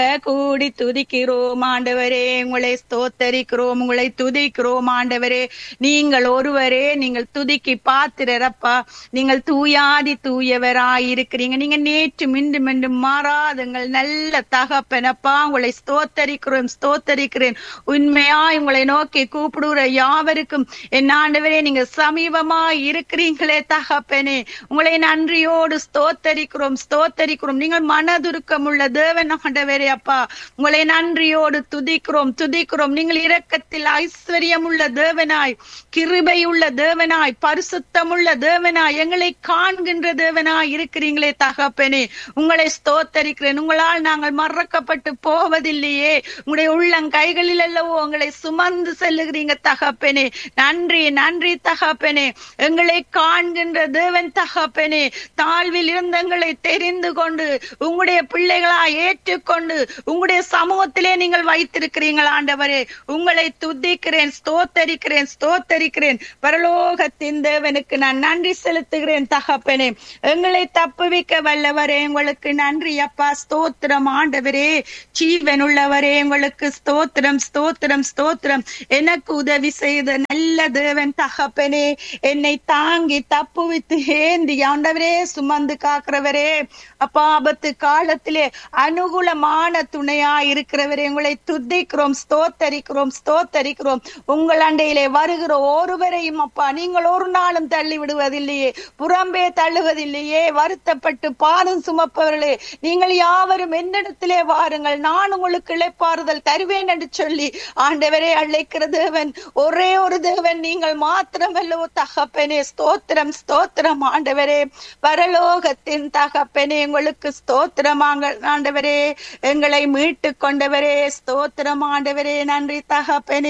கூடி துதிக்கிறோம் ஆண்டவரே உங்களை ஸ்தோத்தரிக்கிறோம் உங்களை துதிக்கிறோம் ஆண்டவரே நீங்கள் ஒருவரே நீங்கள் துதிக்கு பாத்திரப்பா நீங்கள் தூயாதி தூயவராய் இருக்கிறீங்க நீங்க நேற்று மின்று மின்று மாறாதுங்கள் நல்ல தகப்பனப்பா உங்களை ஸ்தோத்தரிக்கிறோம் ஸ்தோத்தரிக்கிறேன் உண்மையாய் உங்களை நோக்கி கூப்பிடுற யாவருக்கும் என் ஆண்டவரே நீங்க சமீபமா இருக்கிறீங்களே தகப்பனே உங்களை நன்றியோடு ஸ்தோத்தரிக்கிறோம் ஸ்தோத்தரிக்கிறோம் நீங்கள் மனதுருக்கம் உள்ள தேவன் ஆண்டவரே அப்பா உங்களை நன்றியோடு துதிக்கிறோம் துதிக்கிறோம் நீங்கள் இரக்கத்தில் ஐஸ்வர்யம் உள்ள தேவனாய் கிருபை உள்ள தேவனாய் பரிசுத்தம் உள்ள தேவனாய் எங்களை காண்கின்ற தேவனாய் இருக்கிறீங்களே தகப்பனே உங்களை ஸ்தோத்தரிக்கிறேன் உங்களால் நாங்கள் மறக்கப்பட்டு போவதில்லையே உங்களுடைய உள்ளங்கைகளில் அல்லவோ உங்களை சுமந்து செல்லுகிறீங்க தகப்பனே நன்றி நன்றி தகப்பனே எங்களை காண்கின்ற தேவன் தகப்பனே தாழ்வில் இருந்த எங்களை தெரிந்து கொண்டு உங்களுடைய பிள்ளைகளா ஏற்றுக்கொண்டு உங்களுடைய சமூகத்திலே நீங்கள் வைத்திருக்கிறீர்கள் ஆண்டவரே உங்களை துதிக்கிறேன் ஸ்தோத்தரிக்கிறேன் ஸ்தோத்தரிக்கிறேன் பரலோகத்தின் தேவனுக்கு நான் நன்றி செலுத்துகிறேன் தகப்பனே எங்களை தப்புவிக்க வல்லவரே உங்களுக்கு நன்றி அப்பா ஸ்தோத்திரம் ஆண்டவரே ஜீவன் உள்ளவரே உங்களுக்கு ஸ்தோத்திரம் ஸ்தோத்திரம் ஸ்தோத்திரம் எனக்கு உதவி செய்த நல்ல தேவன் தகப்பனே என்னை தாங்கி தப்புவித்து ஏந்தி ஆண்டவரே சுமந்து காக்கிறவரே அப்பா ஆபத்து காலத்திலே அனுகூலமான துணையா இருக்கிறவரே உங்களை துதிக்கிறோம் ஸ்தோத்தரிக்கிறோம் ஸ்தோத்தரிக்கிறோம் உங்கள் அண்டையிலே வருகிற ஒருவரையும் அப்பா நீங்கள் ஒரு நாளும் தள்ளி விடுவதில்லையே புறம்பே தள்ளுவதில்லையே வருத்தப்பட்டு பாதம் சுமப்பவர்களே நீங்கள் யாவரும் என்னிடத்திலே வாருங்கள் நான் உங்களுக்கு இழைப்பாறுதல் தருவேன் என்று சொல்லி ஆண்டவரே அழைக்கிற தேவன் ஒரே ஒரு தேவன் நீங்கள் மாத்திரமல்லோ தகப்பனே ஸ்தோத்திரம் ஸ்தோத்திரம் ஆண்டவரே பரலோகத்தின் தகப்பனே உங்களுக்கு ஸ்தோத்திரமாங்க ஆண்டவரே எங்களை மீட்டு கொண்டவரே ஸ்தோத்திரம் ஆண்டவரே நன்றி தகப்பனே